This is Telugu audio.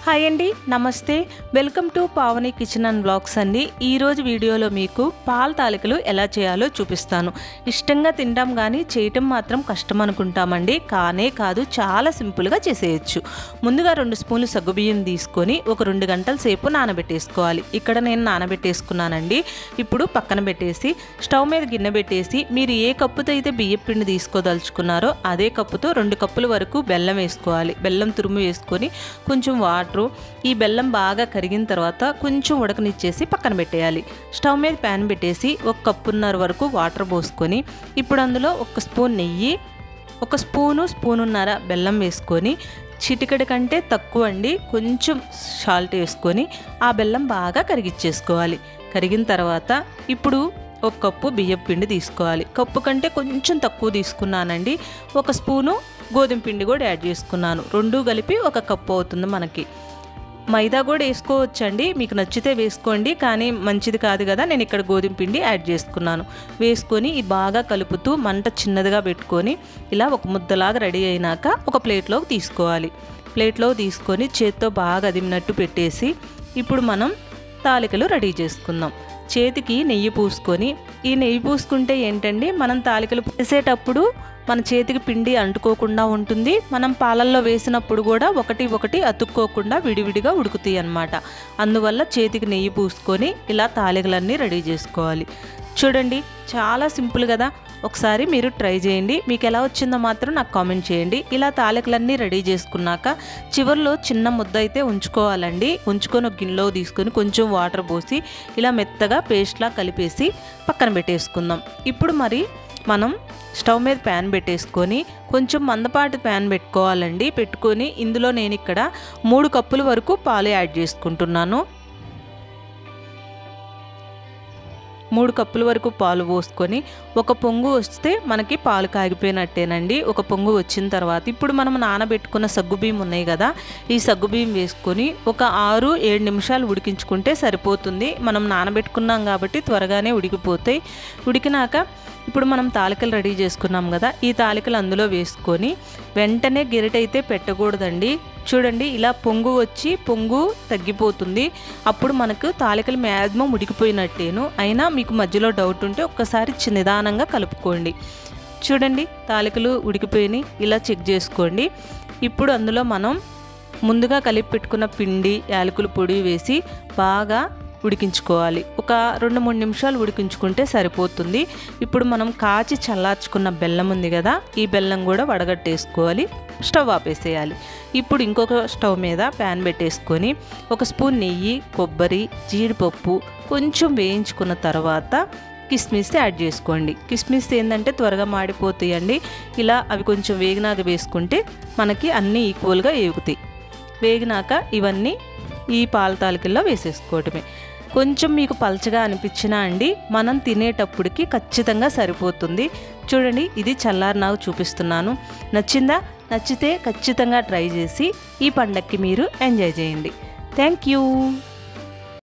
హాయ్ అండి నమస్తే welcome to Pavani kitchen and blogs అండి ఈరోజు వీడియోలో మీకు పాల తాలికలు ఎలా చేయాలో చూపిస్తాను ఇష్టంగా తింటాం కానీ చేయటం మాత్రం కష్టం అనుకుంటామండి కానే కాదు చాలా సింపుల్గా చేసేయచ్చు ముందుగా రెండు స్పూన్లు సగ్గుబియ్యం తీసుకొని ఒక రెండు గంటల సేపు నానబెట్టేసుకోవాలి ఇక్కడ నేను నానబెట్టేసుకున్నానండి ఇప్పుడు పక్కన పెట్టేసి స్టవ్ మీద గిన్నె పెట్టేసి మీరు ఏ కప్పుతో అయితే బియ్యం పిండి తీసుకోదలుచుకున్నారో అదే కప్పుతో రెండు కప్పుల వరకు బెల్లం వేసుకోవాలి బెల్లం తురుము వేసుకొని కొంచెం వాటరు ఈ బెల్లం బాగా కరిగిన తర్వాత కొంచెం ఉడకనిచ్చేసి పక్కన పెట్టేయాలి స్టవ్ మీద ప్యాన్ పెట్టేసి ఒక కప్పున్నర వరకు వాటర్ పోసుకొని ఇప్పుడు అందులో ఒక స్పూన్ నెయ్యి ఒక స్పూను స్పూనున్నర బెల్లం వేసుకొని చిటికెడు కంటే తక్కువ అండి కొంచెం సాల్ట్ వేసుకొని ఆ బెల్లం బాగా కరిగిచ్చేసుకోవాలి కరిగిన తర్వాత ఇప్పుడు ఒక కప్పు బియ్యం పిండి తీసుకోవాలి కప్పు కంటే కొంచెం తక్కువ తీసుకున్నానండి ఒక స్పూను గోధుమ పిండి కూడా యాడ్ చేసుకున్నాను రెండు కలిపి ఒక కప్పు అవుతుంది మనకి మైదా కూడా వేసుకోవచ్చండి మీకు నచ్చితే వేసుకోండి కానీ మంచిది కాదు కదా నేను ఇక్కడ గోధుమ పిండి యాడ్ చేసుకున్నాను వేసుకొని ఇది బాగా కలుపుతూ మంట చిన్నదిగా పెట్టుకొని ఇలా ఒక ముద్దలాగా రెడీ అయినాక ఒక ప్లేట్లోకి తీసుకోవాలి ప్లేట్లో తీసుకొని చేత్తో బాగా అదిమినట్టు పెట్టేసి ఇప్పుడు మనం తాలికలు రెడీ చేసుకుందాం చేతికి నెయ్యి పూసుకొని ఈ నెయ్యి పూసుకుంటే ఏంటండి మనం తాలికలు వేసేటప్పుడు మన చేతికి పిండి అంటుకోకుండా ఉంటుంది మనం పాలల్లో వేసినప్పుడు కూడా ఒకటి ఒకటి అతుక్కోకుండా విడివిడిగా ఉడుకుతాయి అన్నమాట అందువల్ల చేతికి నెయ్యి పూసుకొని ఇలా తాలికలన్నీ రెడీ చేసుకోవాలి చూడండి చాలా సింపుల్ కదా ఒకసారి మీరు ట్రై చేయండి మీకు ఎలా వచ్చిందో మాత్రం నాకు కామెంట్ చేయండి ఇలా తాలికలన్నీ రెడీ చేసుకున్నాక చివరిలో చిన్న ముద్ద అయితే ఉంచుకోవాలండి ఉంచుకొని ఒక గిన్నెలో తీసుకొని కొంచెం వాటర్ పోసి ఇలా మెత్తగా పేస్ట్లా కలిపేసి పక్కన పెట్టేసుకుందాం ఇప్పుడు మరి మనం స్టవ్ మీద ప్యాన్ పెట్టేసుకొని కొంచెం మందపాటి ప్యాన్ పెట్టుకోవాలండి పెట్టుకొని ఇందులో నేను ఇక్కడ మూడు కప్పుల వరకు పాలు యాడ్ చేసుకుంటున్నాను మూడు కప్పుల వరకు పాలు పోసుకొని ఒక పొంగు వస్తే మనకి పాలు కాగిపోయినట్టేనండి ఒక పొంగు వచ్చిన తర్వాత ఇప్పుడు మనం నానబెట్టుకున్న సగ్గుబియ్యం ఉన్నాయి కదా ఈ సగ్గుబియ్యం వేసుకొని ఒక ఆరు ఏడు నిమిషాలు ఉడికించుకుంటే సరిపోతుంది మనం నానబెట్టుకున్నాం కాబట్టి త్వరగానే ఉడికిపోతాయి ఉడికినాక ఇప్పుడు మనం తాలికలు రెడీ చేసుకున్నాం కదా ఈ తాలికలు అందులో వేసుకొని వెంటనే గిరిటైతే పెట్టకూడదండి చూడండి ఇలా పొంగు వచ్చి పొంగు తగ్గిపోతుంది అప్పుడు మనకు తాలికలు మ్యాక్సిమం ఉడికిపోయినట్టేను అయినా మీకు మధ్యలో డౌట్ ఉంటే ఒక్కసారి నిదానంగా కలుపుకోండి చూడండి తాలికలు ఉడికిపోయినాయి ఇలా చెక్ చేసుకోండి ఇప్పుడు అందులో మనం ముందుగా కలిపి పెట్టుకున్న పిండి యాలకుల పొడి వేసి బాగా ఉడికించుకోవాలి ఒక రెండు మూడు నిమిషాలు ఉడికించుకుంటే సరిపోతుంది ఇప్పుడు మనం కాచి చల్లార్చుకున్న బెల్లం ఉంది కదా ఈ బెల్లం కూడా వడగట్టేసుకోవాలి స్టవ్ ఆపేసేయాలి ఇప్పుడు ఇంకొక స్టవ్ మీద ప్యాన్ పెట్టేసుకొని ఒక స్పూన్ నెయ్యి కొబ్బరి జీడిపప్పు కొంచెం వేయించుకున్న తర్వాత కిస్మిస్ యాడ్ చేసుకోండి కిస్మిస్ ఏంటంటే త్వరగా మాడిపోతాయండి ఇలా అవి కొంచెం వేగినాక వేసుకుంటే మనకి అన్నీ ఈక్వల్గా వేగుతాయి వేగినాక ఇవన్నీ ఈ పాల తాలికల్లో వేసేసుకోవటమే కొంచెం మీకు పలచగా అనిపించినా అండి మనం తినేటప్పటికి ఖచ్చితంగా సరిపోతుంది చూడండి ఇది చల్లారి నాకు చూపిస్తున్నాను నచ్చిందా నచ్చితే ఖచ్చితంగా ట్రై చేసి ఈ పండక్కి మీరు ఎంజాయ్ చేయండి థ్యాంక్ యూ